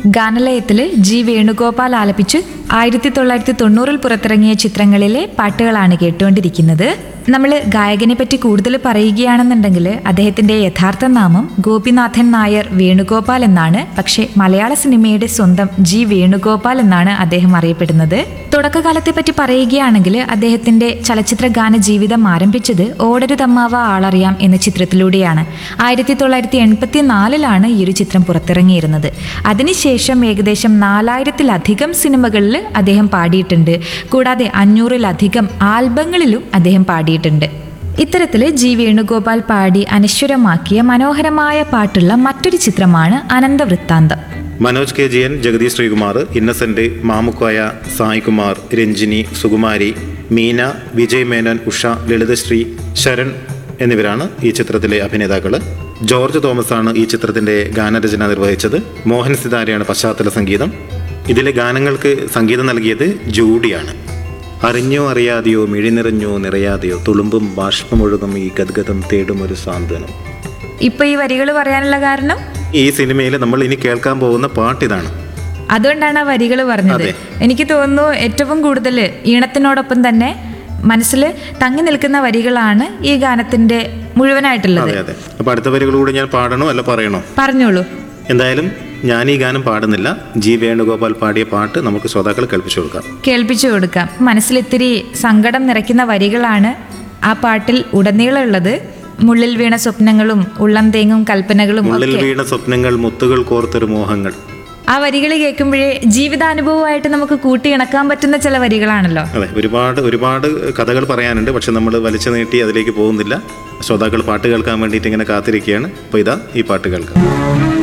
ഗാനലയത്തില് G Venugopal ആലപിച്ച് ആയിരത്തി തൊള്ളായിരത്തി തൊണ്ണൂറിൽ പുറത്തിറങ്ങിയ ചിത്രങ്ങളിലെ പാട്ടുകളാണ് കേട്ടുകൊണ്ടിരിക്കുന്നത് നമ്മൾ ഗായകനെ പറ്റി കൂടുതൽ പറയുകയാണെന്നുണ്ടെങ്കിൽ അദ്ദേഹത്തിന്റെ യഥാർത്ഥ നാമം ഗോപിനാഥൻ നായർ വേണുഗോപാൽ എന്നാണ് പക്ഷേ മലയാള സിനിമയുടെ സ്വന്തം ജി വേണുഗോപാൽ എന്നാണ് അദ്ദേഹം അറിയപ്പെടുന്നത് തുടക്കകാലത്തെ പറ്റി പറയുകയാണെങ്കിൽ അദ്ദേഹത്തിന്റെ ചലച്ചിത്ര ഗാന ജീവിതം ആരംഭിച്ചത് ഓടരുതമ്മാവ ആളറിയാം എന്ന ചിത്രത്തിലൂടെയാണ് ആയിരത്തി തൊള്ളായിരത്തി എൺപത്തി നാലിലാണ് ഈ ഒരു ചിത്രം പുറത്തിറങ്ങിയിരുന്നത് അതിനുശേഷം ഏകദേശം നാലായിരത്തിലധികം സിനിമകളിൽ അദ്ദേഹം പാടിയിട്ടുണ്ട് കൂടാതെ അഞ്ഞൂറിലധികം ആൽബങ്ങളിലും അദ്ദേഹം പാടിയിട്ടുണ്ട് ഇത്തരത്തില് ജി വേണുഗോപാൽ പാടി അനശ്വരമാക്കിയ മനോഹരമായ പാട്ടുള്ള മറ്റൊരു ചിത്രമാണ് അനന്തവൃത്താന്തം മനോജ് കെ ജിയൻ ജഗദീഷ് ശ്രീകുമാർ ഇന്നസെന്റ് മാമുക്കോയ സായികുമാർ രഞ്ജിനി സുകുമാരി മീന വിജയ് മേനോൻ ഉഷ ലളിതശ്രീ ശരൺ എന്നിവരാണ് ഈ ചിത്രത്തിലെ അഭിനേതാക്കൾ ജോർജ് തോമസ് ആണ് ഈ ചിത്രത്തിന്റെ ഗാനരചന നിർവഹിച്ചത് മോഹൻ സിതാരയാണ് പശ്ചാത്തല സംഗീതം ഇതിലെ ഗാനങ്ങൾക്ക് സംഗീതം നൽകിയത് ജൂഡിയാണ് അറിഞ്ഞോ അറിയാതെയോ മിഴിനിറഞ്ഞോ നിറയാതെയോ തുളുമ്പും ബാഷ്പമൊഴുകും ഈ ഗദ്ഗതം തേടും ഒരു സാന്ത്വനം ഇപ്പൊ ഈ വരികൾ പറയാനുള്ള കാരണം ഈ സിനിമയിൽ നമ്മൾ ഇനി കേൾക്കാൻ പോകുന്ന പാട്ട് ഇതാണ് അതുകൊണ്ടാണ് ആ വരികൾ പറഞ്ഞത് അതെ. എനിക്ക് തോന്നുന്നു ഏറ്റവും കൂടുതൽ ഈണത്തിനോടൊപ്പം തന്നെ മനസ്സിൽ തങ്ങി നിൽക്കുന്ന വരികളാണ് ഈ ഗാനത്തിന്റെ മുഴുവനായിട്ടുള്ളത് അതെ അതെ അപ്പൊ അടുത്ത വരികൾ കൂടി ഞാൻ പാടണോ അല്ല പറയണോ പറഞ്ഞോളൂ എന്തായാലും ഞാൻ ഈ ഗാനം പാടുന്നില്ല ജി വേണുഗോപാൽ പാടിയ പാട്ട് നമുക്ക് ശ്രോതാക്കൾ കേൾപ്പിച്ചു കൊടുക്കാം കേൾപ്പിച്ചു കൊടുക്കാം മനസ്സിൽ ഇത്തിരി സങ്കടം നിറയ്ക്കുന്ന വരികളാണ് ആ പാട്ടിൽ ഉടനീളമുള്ളത് മുള്ളിൽ വീണ സ്വപ്നങ്ങളും ഉള്ളം തേങ്ങും കൽപ്പനകളും ഉള്ളിൽ ഒക്കെ വീണ സ്വപ്നങ്ങൾ മുത്തുകൾ കോർത്തൊരു മോഹങ്ങൾ ആ വരികൾ കേൾക്കുമ്പോഴേ ജീവിതാനുഭവമായിട്ട് നമുക്ക് കൂട്ടിയിണക്കാൻ പറ്റുന്ന ചില വരികളാണല്ലോ അതെ ഒരുപാട് ഒരുപാട് കഥകൾ പറയാനുണ്ട് പക്ഷെ നമ്മൾ വലിച്ചു നീട്ടി അതിലേക്ക് പോകുന്നില്ല ശ്രോതാക്കൾ പാട്ട് കേൾക്കാൻ വേണ്ടിയിട്ട് ഇങ്ങനെ കാത്തിരിക്കുകയാണ് അപ്പോൾ ഇതാ ഈ പാട്ട് കേൾക്കാം